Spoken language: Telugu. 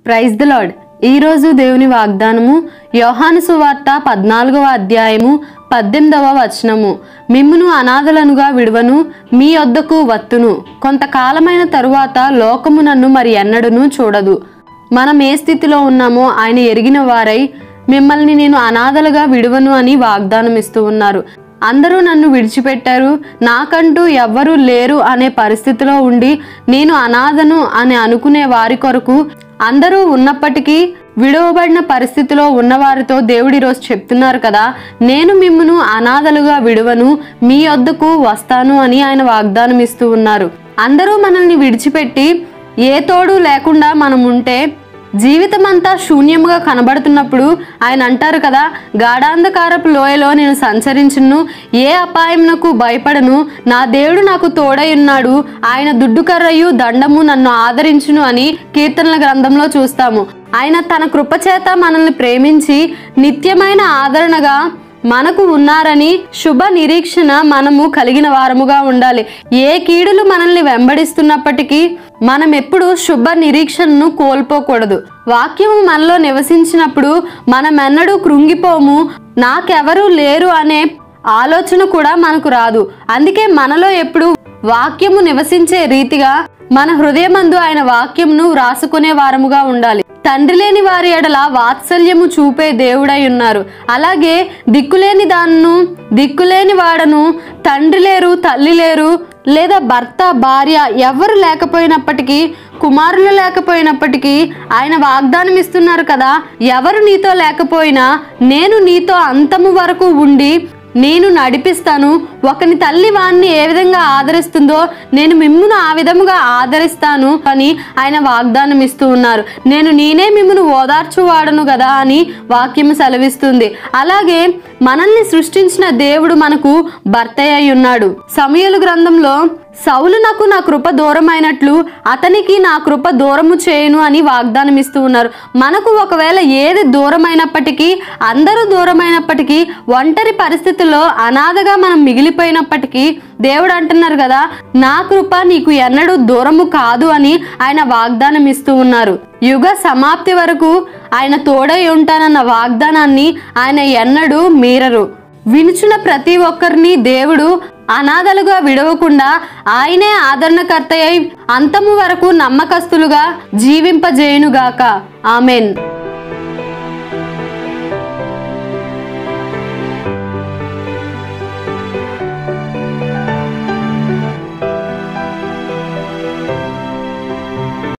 ప్రైజ్ ద లార్డ్ ఈ రోజు దేవుని వాగ్దానము యోహాను సువార్త పద్నాలుగవ అధ్యాయము పద్దెనిమిదవ వచనము మిమ్మును అనాథలనుగా విడువను మీ యొద్దకు వత్తును కొంతకాలమైన తరువాత లోకము నన్ను మరి ఎన్నడూను చూడదు మనం ఏ స్థితిలో ఉన్నామో ఆయన ఎరిగిన వారై మిమ్మల్ని నేను అనాథలుగా విడువను అని వాగ్దానం ఇస్తూ ఉన్నారు అందరూ నన్ను విడిచిపెట్టారు నాకంటూ ఎవ్వరూ లేరు అనే పరిస్థితిలో ఉండి నేను అనాథను అని అనుకునే వారి కొరకు అందరూ ఉన్నప్పటికీ విడవబడిన పరిస్థితిలో ఉన్నవారితో దేవుడు ఈరోజు చెప్తున్నారు కదా నేను మిమ్మును అనాథలుగా విడువను మీ వద్దకు వస్తాను అని ఆయన వాగ్దానం ఇస్తూ ఉన్నారు అందరూ మనల్ని విడిచిపెట్టి ఏ తోడు లేకుండా మనం ఉంటే జీవితం అంతా శూన్యముగా కనబడుతున్నప్పుడు ఆయన అంటారు కదా గాఢాంధకారపు లోయలో నేను సంచరించును ఏ అపాయమునకు భయపడను నా దేవుడు నాకు తోడై ఉన్నాడు ఆయన దుడ్డుకర్రయు దండము నన్ను ఆదరించును అని కీర్తనల గ్రంథంలో చూస్తాము ఆయన తన కృపచేత మనల్ని ప్రేమించి నిత్యమైన ఆదరణగా మనకు ఉన్నారని శుభ నిరీక్షణ మనము కలిగిన వారముగా ఉండాలి ఏ కీడులు మనల్ని వెంబడిస్తున్నప్పటికీ మనం ఎప్పుడు శుభ నిరీక్షణను కోల్పోకూడదు వాక్యము మనలో నివసించినప్పుడు మనమెన్నడూ కృంగిపోము నాకెవరూ లేరు అనే ఆలోచన కూడా మనకు రాదు అందుకే మనలో ఎప్పుడు వాక్యము నివసించే రీతిగా మన హృదయమందు ఆయన వాక్యమును వ్రాసుకునే వారముగా ఉండాలి తండ్రి లేని వారి ఎడల వాత్సల్యము చూపే దేవుడై ఉన్నారు అలాగే దిక్కులేని దాన్ను దిక్కులేని వాడను తండ్రి లేరు తల్లి లేరు లేదా భర్త భార్య ఎవరు లేకపోయినప్పటికీ కుమారులు లేకపోయినప్పటికీ ఆయన వాగ్దానం ఇస్తున్నారు కదా ఎవరు నీతో లేకపోయినా నేను నీతో అంతము వరకు ఉండి నేను నడిపిస్తాను ఒకని తల్లి వాణ్ణి ఏ విధంగా ఆదరిస్తుందో నేను మిమ్మును ఆ విధముగా ఆదరిస్తాను అని ఆయన వాగ్దానం ఇస్తూ ఉన్నారు నేను నేనే మిమ్మును ఓదార్చువాడను కదా అని వాక్యం సెలవిస్తుంది అలాగే మనల్ని సృష్టించిన దేవుడు మనకు భర్త అయి ఉన్నాడు సమయలు గ్రంథంలో సౌలు నాకు నా కృప దూరమైనట్లు అతనికి నా కృప దూరము చేయను అని వాగ్దానం ఇస్తూ ఉన్నారు మనకు ఒకవేళ ఏది దూరమైనప్పటికీ అందరూ దూరమైనప్పటికీ ఒంటరి పరిస్థితుల్లో అనాథగా మనం మిగిలిపోయినప్పటికీ దేవుడు అంటున్నారు కదా నా కృప నీకు ఎన్నడూ దూరము కాదు అని ఆయన వాగ్దానం ఇస్తూ ఉన్నారు యుగ సమాప్తి వరకు ఆయన తోడై ఉంటానన్న వాగ్దానాన్ని ఆయన ఎన్నడూ మీరరు వినుచున్న ప్రతి ఒక్కరిని దేవుడు అనాథలుగా విడవకుండా ఆయనే ఆదరణకర్త అయి అంతము వరకు నమ్మకస్తులుగా జీవింపజేయునుగాక ఆమెన్